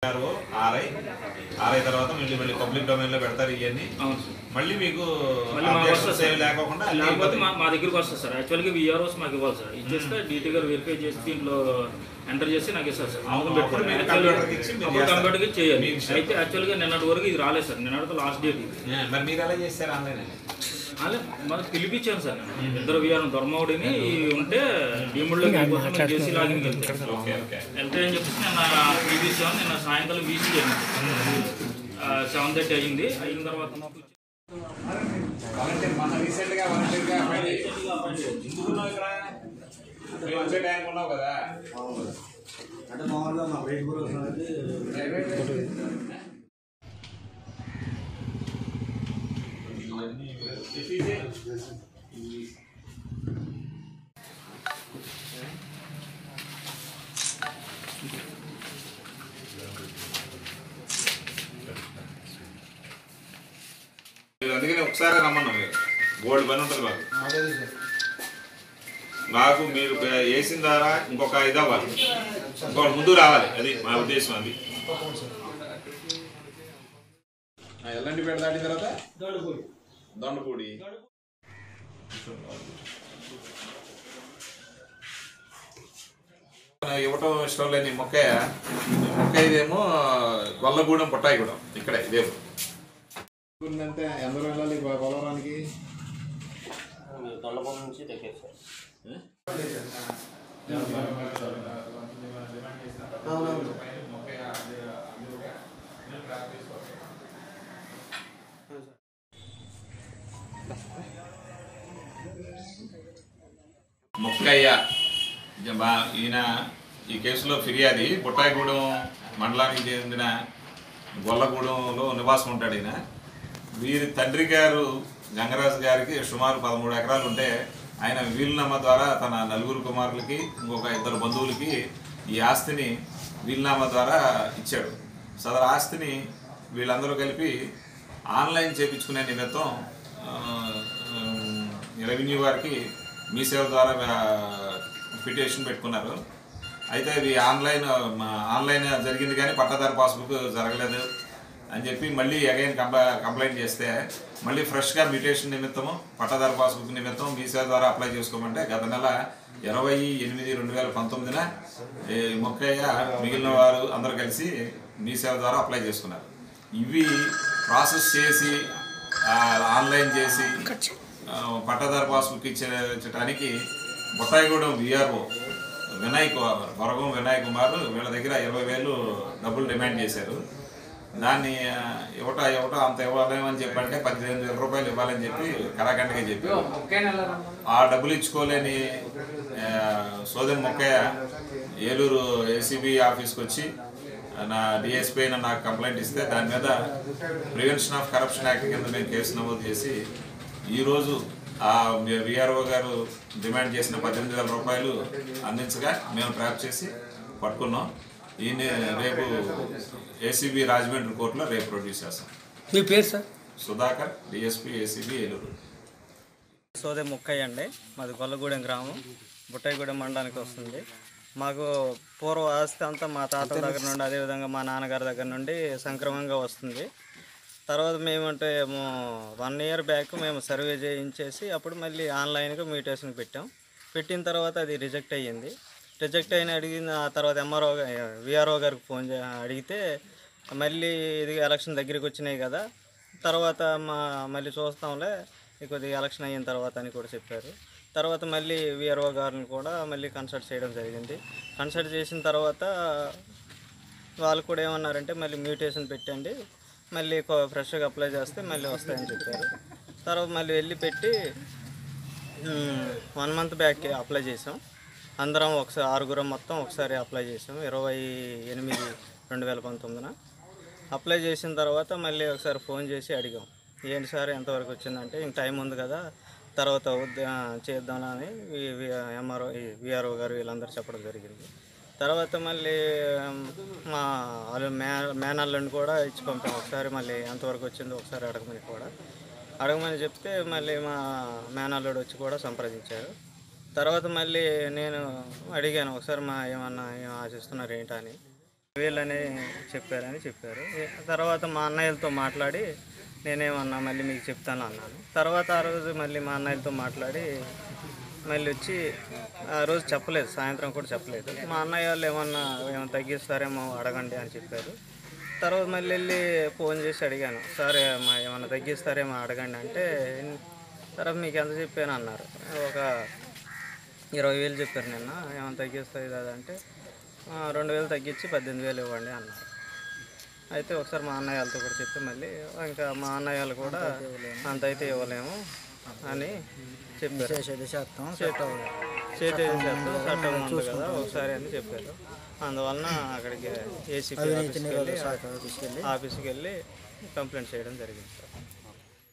RO RI RI తర్వాత మళ్ళీ మళ్ళీ పబ్లిక్ డొమైన్ లో పెడతారు ఇవన్నీ అవును సార్ మళ్ళీ మీకు మళ్ళీ మాకు objections వస్తుంది ఏమి లేకోకుండా అన్నీ లేకపోతే అయిపోతాయి. మా మా దగ్గరికి వస్తుంది సార్ యాక్చువల్గా విఆర్ఓస్ మాకు ఇవ్వాలి సార్ ఇచ్చేస్తే డీటీ గారు వెరిఫై చేసి దీంట్లో ఎంటర్ చేసి నాకు ఇస్తారు సార్ అవును, అప్పుడు అప్పుడు మీరు పెట్టుకోవాలి. కంప్యూటర్కి ఇచ్చి మీరు అప్పుడు చేస్తారు. కంప్యూటర్కి చేయాలి మీకు ఇస్తారు. అయితే యాక్చువల్గా నిన్నటి వరకు ఇది రాలేదు సార్ నిన్నటితో లాస్ట్ డేట్ ఇది ఆ, మరి మీరు ఎలా చేస్తారు ఆన్లైన్ అలా మనకు పిలిపించాను సార్ నేను ఇద్దరు విఆర్ ధర్మవుడిని ఉంటే డీముడ్లోకి వెళ్ళిపోతాను జేసీ లాగిన్కి వెళ్తాను ఓకే ఓకే వెళ్తే అని చెప్పేసి నిన్న పిలిపించాను నిన్న సాయంకాలం వీసీ సెవెన్ థర్టీ అయ్యింది అయిన తర్వాత వాలంటీర్ మన రీసెంట్ గా వాలంటీర్ గా ఎందుకున్నావు ఇక్కడ మేము వచ్చే టైం ఉన్నావు కదా అంటే మామూలుగా మా వెయిట్ కూడా వస్తుంది మీరు అందుకని ఒకసారి రమ్మన్నాం మీరు గోల్డ్ పని ఉంటుంది మాకు అదే సార్ నాకు మీరు వేసిన ద్వారా ఇంకొక ఇది అవ్వాలి ఇంకొక ముందు రావాలి అది మా ఉద్దేశం అది ఎల్లంటి పేట దాటిన తర్వాత దొండపూడి ఇవ్వటం ఇష్టం లేని మొక్కయ్య ఈ మొక్క ఇదేమో గొల్లగూడెం పుట్టాయిగూడెం ఇక్కడే ఇదే అంటే ఎందులో వెళ్ళాలి పొలవరానికి దొండపల్లి నుంచి దగ్గర సార్ అవునవును మొక్కయ్య జమా- ఈయన ఈ కేసులో ఫిర్యాది బుట్టాయిగూడెం మండలానికి చెందిన గొల్లగూడెంలో నివాసం ఉంటాడు ఈయన వీరి తండ్రి గారు గంగరాజు గారికి సుమారు పదమూడు ఎకరాలు ఉంటే ఆయన వీలునామా ద్వారా తన నలుగురు కుమారులకి ఇంకొక ఇద్దరు బంధువులకి ఈ ఆస్తిని వీలునామా ద్వారా ఇచ్చాడు సదరు ఆస్తిని వీళ్ళందరూ కలిపి ఆన్లైన్ చేపించుకునే నిమిత్తం ఆ, ఉమ్, రెవెన్యూ వారికి మీ సేవ ద్వారా పిటిషన్ పెట్టుకున్నారు అయితే ఇది ఆన్లైన్ మా ఆన్లైన్ జరిగింది కానీ పట్టాదారు పాస్బుక్ జరగలేదు అని చెప్పి మళ్ళీ అగైన్ కంప్లై కంప్లైంట్ చేస్తే మళ్ళీ ఫ్రెష్గా మ్యూటేషన్ నిమిత్తము పట్టాదారు పాస్బుక్ నిమిత్తం మీ సేవ ద్వారా అప్లై చేసుకోమంటే గత నెల ఇరవై ఎనిమిది రెండు వేల పంతొమ్మిదిన ఈ మొక్కయ్య మిగిలిన వారు అందరూ కలిసి మీ సేవ ద్వారా అప్లై చేసుకున్నారు ఇవి ప్రాసెస్ చేసి ఆ, ఆన్లైన్ చేసి ఆ, పట్టాదారు పాస్బుక్ ఇచ్చే ఇచ్చడానికి బొట్టాయిగూడెం విఆర్ఓ వినాయక్ వరగం వినాయక్ కుమార్ వీళ్ళ దగ్గర ఇరవై వేలు డబ్బులు డిమాండ్ చేశారు దాన్ని ఆ, ఇవ్వట ఇవ్వట అంత ఇవ్వలేమని చెప్పంటే పద్దెనిమిది వేల రూపాయలు ఇవ్వాలని చెప్పి కరాఖండగా చెప్పారు ఆ డబ్బులు ఇచ్చుకోలేని ఆ, సోదరి మొక్కయ్య ఏలూరు ఏసీబీ ఆఫీస్కి వచ్చి నా డిఎస్పీ అయిన నాకు కంప్లైంట్ ఇస్తే దాని మీద ప్రివెన్షన్ ఆఫ్ కరప్షన్ యాక్ట్ కింద మేము కేసు నమోదు చేసి ఈరోజు ఆ విఆర్ఓ గారు డిమాండ్ చేసిన పద్దెనిమిది వేల రూపాయలు అందించగా మేము ట్రాప్ చేసి పట్టుకున్నాం ఈయన రేపు ఏసీబీ రాజమండ్రి కోర్టులో రేపు ప్రొడ్యూస్ చేస్తాం మీ పేరు sir Sudhakar DSP ACB Eluru Sode Mukkaiah అండి మాది గొల్లగూడెం గ్రామం బుట్టాయిగూడెం మండలానికి వస్తుంది మాకు పూర్వ ఆస్తి అంతా మా తాత దగ్గర నుండి అదేవిధంగా మా నాన్నగారి దగ్గర నుండి సంక్రమంగా వస్తుంది తర్వాత మేమంటే వన్ ఇయర్ బ్యాక్ మేము సర్వే చేయించేసి అప్పుడు మళ్ళీ ఆన్లైన్గా మ్యూటేషన్ పెట్టాం పెట్టిన తర్వాత అది రిజెక్ట్ అయ్యింది రిజెక్ట్ అయిన అడిగిన ఆ తర్వాత ఎంఆర్ఓ విఆర్ఓ గారికి ఫోన్ చే అడిగితే మళ్ళీ ఇది ఎలక్షన్ దగ్గరికి వచ్చినాయి కదా తర్వాత మా మళ్ళీ చూస్తాంలే ఈ కొద్దిగా ఎలక్షన్ అయిన తర్వాత అని కూడా చెప్పారు తర్వాత మళ్ళీ విఆర్ఓ గారిని కూడా మళ్ళీ కన్సల్ట్ చేయడం జరిగింది కన్సల్ట్ చేసిన తర్వాత వాళ్ళు కూడా ఏమన్నారంటే మళ్ళీ మ్యూటేషన్ పెట్టండి మళ్ళీ కొ- ఫ్రెష్గా అప్లై చేస్తే మళ్ళీ వస్తాయని చెప్పారు తర్వాత మళ్ళీ వెళ్ళి పెట్టి వన్ మంత్ బ్యాక్ అప్లై చేసాం అందరం ఒకసారి ఆరుగురం మొత్తం ఒకసారి అప్లై చేసాం ఇరవై ఎనిమిది రెండు వేల పంతొమ్మిదిన అప్లై చేసిన తర్వాత మళ్ళీ ఒకసారి ఫోన్ చేసి అడిగాం ఏంటి సార్ ఎంతవరకు వచ్చిందంటే ఇంక టైం ఉంది కదా తర్వాత వద్ద- ఆ, చేద్దామని ఎంఆర్ఓ విఆర్ఓ గారు వీళ్ళందరూ చెప్పడం జరిగింది తర్వాత మళ్ళీ ఉమ్, మా వాళ్ళు మే మేనల్లుని కూడా ఇచ్చి పంపాం ఒకసారి మళ్ళీ ఎంతవరకు వచ్చిందో ఒకసారి అడగమని కూడా అడగమని చెప్తే మళ్ళీ మా మేనల్లుడు వచ్చి కూడా సంప్రదించారు తర్వాత మళ్ళీ నేను అడిగాను ఒకసారి మా ఏమన్నా ఏం ఆశిస్తున్నారు ఏంటని వీళ్ళని చెప్పారని చెప్పారు ఏ- తర్వాత మా అన్నయ్యలతో మాట్లాడి నేనేమన్నా మళ్ళీ మీకు చెప్తాను అన్నాను తర్వాత ఆ రోజు మళ్ళీ మా అన్నయ్యలతో మాట్లాడి మళ్ళీ వచ్చి ఆ రోజు చెప్పలేదు సాయంత్రం కూడా చెప్పలేదు మా అన్నయ్య వాళ్ళు ఏమన్నా ఏమన్నా తగ్గిస్తారేమో అడగండి అని చెప్పారు తర్వాత మళ్ళీ వెళ్ళి ఫోన్ చేసి అడిగాను సార్ మా ఏమన్నా తగ్గిస్తారేమో అడగండి అంటే తర్వాత మీకు ఎంత చెప్పాను అన్నారు ఒక ఇరవై వేలు చెప్పారు నిన్న ఏమైనా తగ్గిస్తుంది కదా అంటే "ఆ, రెండు వేలు తగ్గించి పద్దెనిమిది వేలు ఇవ్వండి అన్నారు అయితే ఒకసారి మా అన్నయ్య వాళ్ళతో కూడా చెప్పి మళ్ళీ ఇంకా మా అన్నయ్య వాళ్ళు కూడా అంత అయితే ఇవ్వలేము అని చెప్పారు చేతి శాతం చట్టం ఉంది కదా ఒకసారి అని చెప్పారు అందువలన అక్కడికి ఏసీపీ ఆఫీస్కి వెళ్ళి ఆఫీస్కి వెళ్ళి కంప్లైంట్ చేయడం జరిగింది సార్